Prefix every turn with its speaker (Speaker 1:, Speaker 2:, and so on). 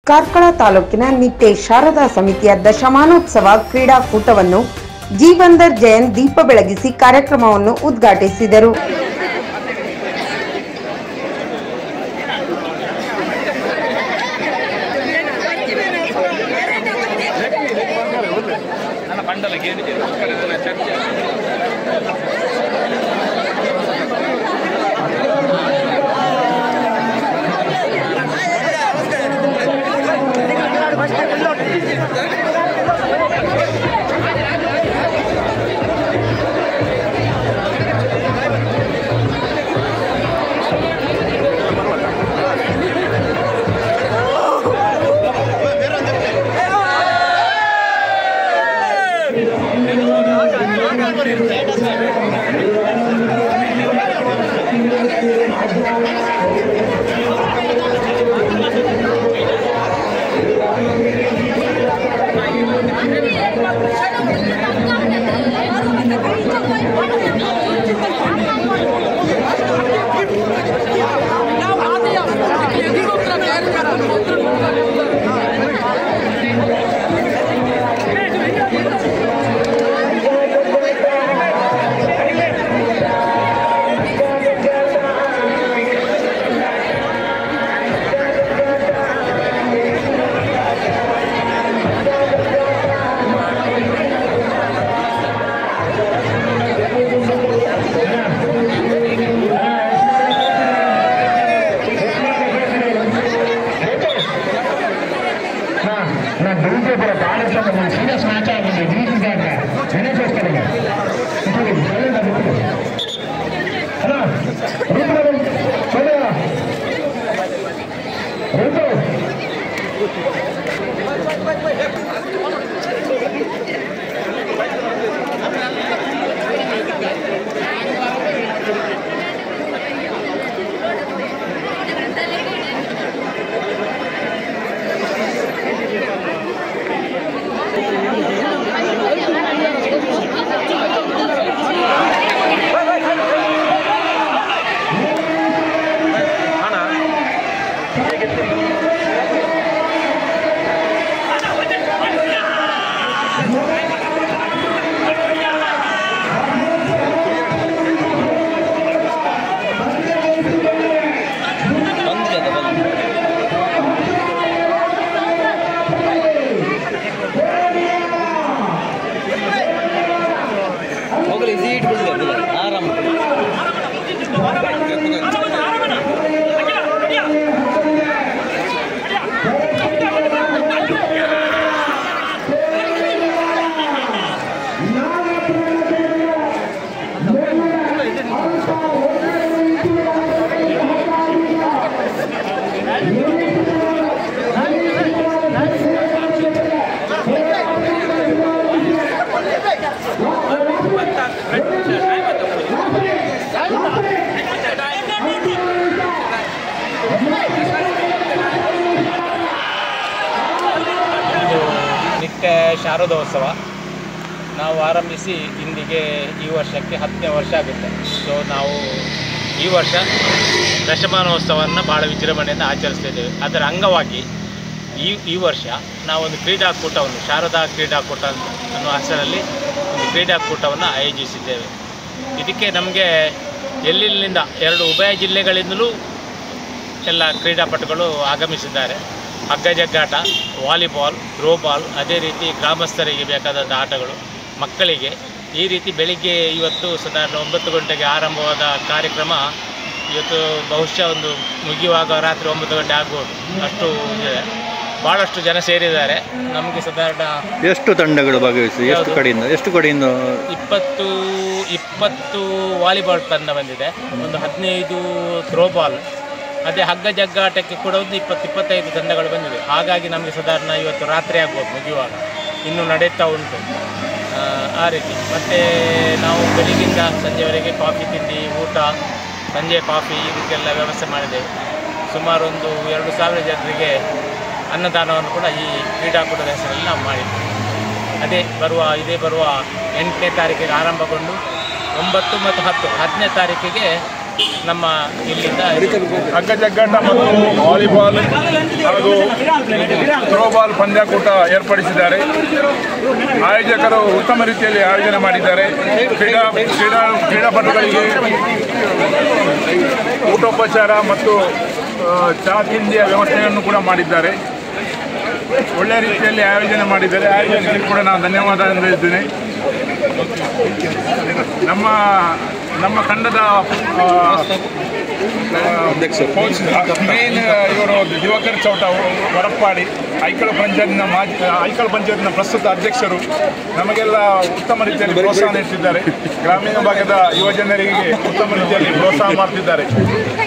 Speaker 1: ಕಾರ್ಕಳ ತಾಲೂಕಿನ ನಿಟ್ಟೆ ಶಾರದಾ ಸಮಿತಿಯ ದಶಮಾನೋತ್ಸವ ಕ್ರೀಡಾಕೂಟವನ್ನು ಜೀವಂದರ್ ಜಯನ್ ದೀಪ ಬೆಳಗಿಸಿ ಕಾರ್ಯಕ್ರಮವನ್ನು ಉದ್ಘಾಟಿಸಿದರು
Speaker 2: నా డ్యూటీ కూడా బాగా మన సీరియస్ మ్యాచ్ ఆగింది డీసీ దాకా నేనే చూస్తాను ఇప్పుడు చూడండి ఇప్పుడు హలో రూపు చూడరా రూపు
Speaker 3: ಹೋಗಲಿ ಸೀಟ್ ಬಿಡಲಿ ಆರಾಮ
Speaker 4: ಇದು ನಿತ್ಯ ಶಾರದೋತ್ಸವ ನಾವು ಆರಂಭಿಸಿ ಇಂದಿಗೆ ಈ ವರ್ಷಕ್ಕೆ ಹತ್ತನೇ ವರ್ಷ ಆಗುತ್ತೆ ಸೊ ನಾವು ಈ ವರ್ಷ ದಶಮಾನೋತ್ಸವವನ್ನು ಭಾಳ ವಿಜೃಂಭಣೆಯಿಂದ ಆಚರಿಸ್ತಿದ್ದೇವೆ ಅದರ ಅಂಗವಾಗಿ ಈ ಈ ವರ್ಷ ನಾವೊಂದು ಕ್ರೀಡಾಕೂಟವನ್ನು ಶಾರದಾ ಕ್ರೀಡಾಕೂಟ ಅಂತ ಅನ್ನೋ ಹೆಸರಲ್ಲಿ ಒಂದು ಕ್ರೀಡಾಕೂಟವನ್ನು ಆಯೋಜಿಸಿದ್ದೇವೆ ಇದಕ್ಕೆ ನಮಗೆ ಎಲ್ಲೆಲ್ಲಿಂದ ಎರಡು ಉಭಯ ಜಿಲ್ಲೆಗಳಿಂದಲೂ ಎಲ್ಲ ಕ್ರೀಡಾಪಟುಗಳು ಆಗಮಿಸಿದ್ದಾರೆ ಹಗ್ಗ ಜಗ್ಗಾಟ ವಾಲಿಬಾಲ್ ಥ್ರೋಬಾಲ್ ಅದೇ ರೀತಿ ಗ್ರಾಮಸ್ಥರಿಗೆ ಬೇಕಾದಂಥ ಆಟಗಳು ಮಕ್ಕಳಿಗೆ ಈ ರೀತಿ ಬೆಳಿಗ್ಗೆ ಇವತ್ತು ಸಾಧಾರಣ ಒಂಬತ್ತು ಗಂಟೆಗೆ ಆರಂಭವಾದ ಕಾರ್ಯಕ್ರಮ ಇವತ್ತು ಬಹುಶಃ ಒಂದು ಮುಗಿಯುವಾಗ ರಾತ್ರಿ ಒಂಬತ್ತು ಗಂಟೆ ಆಗ್ಬೋದು ಅಷ್ಟು ಇದೆ ಭಾಳಷ್ಟು ಜನ ಸೇರಿದ್ದಾರೆ ನಮಗೆ ಸಾಧಾರಣ
Speaker 3: ಎಷ್ಟು ತಂಡಗಳು ಭಾಗವಹಿಸಿ ಎಷ್ಟು
Speaker 4: ಯಾವುದು?
Speaker 3: ಕಡೆಯಿಂದ ಎಷ್ಟು ಕಡೆಯಿಂದ
Speaker 4: ಇಪ್ಪತ್ತು ಇಪ್ಪತ್ತು ವಾಲಿಬಾಲ್ ತಂಡ ಬಂದಿದೆ ಒಂದು ಹದಿನೈದು ಥ್ರೋಬಾಲ್ ಅದೇ ಹಗ್ಗ ಜಗ್ಗಾಟಕ್ಕೆ ಕೂಡ ಒಂದು ಇಪ್ಪತ್ತು ಇಪ್ಪತ್ತೈದು ತಂಡಗಳು ಬಂದಿದೆ ಹಾಗಾಗಿ ನಮಗೆ ಸಾಧಾರಣ ಇವತ್ತು ರಾತ್ರಿ ಆಗ್ಬೋದು ಮುಗಿಯುವಾಗ ಇನ್ನೂ ನಡೆಯುತ್ತಾ ಉಂಟು ಆ, ಆ ರೀತಿ ಮತ್ತು ನಾವು ಬೆಳಿಗ್ಗಿಂದ ಸಂಜೆವರೆಗೆ ಕಾಫಿ ತಿಂಡಿ ಊಟ ಸಂಜೆ ಕಾಫಿ ಈ ರೀತಿ ಎಲ್ಲ ವ್ಯವಸ್ಥೆ ಮಾಡಿದ್ದೇವೆ ಸುಮಾರು ಒಂದು ಎರಡು ಸಾವಿರ ಜನರಿಗೆ ಅನ್ನದಾನವನ್ನು ಕೂಡ ಈ ಕ್ರೀಡಾಕೂಟದ ಹೆಸರಲ್ಲಿ ನಾವು ಮಾಡಿದ್ದೇವೆ ಅದೇ ಬರುವ ಇದೇ ಬರುವ ಎಂಟನೇ ತಾರೀಕಿಗೆ ಆರಂಭಗೊಂಡು ಒಂಬತ್ತು ಮತ್ತು ಹತ್ತು ಹತ್ತನೇ ತಾರೀಕಿಗೆ ನಮ್ಮ ಇಲ್ಲಿಂದ
Speaker 5: ಹಗ್ಗಜಗ್ಗಾಟ ಮತ್ತು ವಾಲಿಬಾಲ್ ಹಾಗೂ ಥ್ರೋಬಾಲ್ ಪಂದ್ಯಾಕೂಟ ಏರ್ಪಡಿಸಿದ್ದಾರೆ ಆಯೋಜಕರು ಉತ್ತಮ ರೀತಿಯಲ್ಲಿ ಆಯೋಜನೆ ಮಾಡಿದ್ದಾರೆ ಕ್ರೀಡಾ ಕ್ರೀಡಾ ಕ್ರೀಡಾಪಟುಗಳಿಗೆ ಊಟೋಪಚಾರ ಮತ್ತು ಆ, ಚಹಾ ತಿಂಡಿಯ ವ್ಯವಸ್ಥೆಯನ್ನು ಕೂಡ ಮಾಡಿದ್ದಾರೆ ಒಳ್ಳೆಯ ರೀತಿಯಲ್ಲಿ ಆಯೋಜನೆ ಮಾಡಿದ್ದಾರೆ ಆಯೋಜನೆಗೆ ಕೂಡ ನಾನು ಧನ್ಯವಾದ ಹೇಳಿದ್ದೇನೆ ನಮ್ಮ ನಮ್ಮ ತಂಡದ ಆ, ಮೇನ್ ಇವರು ದಿವಾಕರ್ ಚೌಟ ಹೊರಪಾಡಿ ಐಕಳ ಪಂಚಾಯತ್ನ ಮಾಜಿ ಐಕಳ ಪಂಚಾಯತ್ನ ಪ್ರಸ್ತುತ ಅಧ್ಯಕ್ಷರು ನಮಗೆಲ್ಲ ಉತ್ತಮ ರೀತಿಯಲ್ಲಿ ಪ್ರೋತ್ಸಾಹ ನೀಡ್ತಿದ್ದಾರೆ ಗ್ರಾಮೀಣ ಭಾಗದ ಯುವಜನರಿಗೆ ಉತ್ತಮ ರೀತಿಯಲ್ಲಿ ಪ್ರೋತ್ಸಾಹ ಮಾಡ್ತಿದ್ದಾರೆ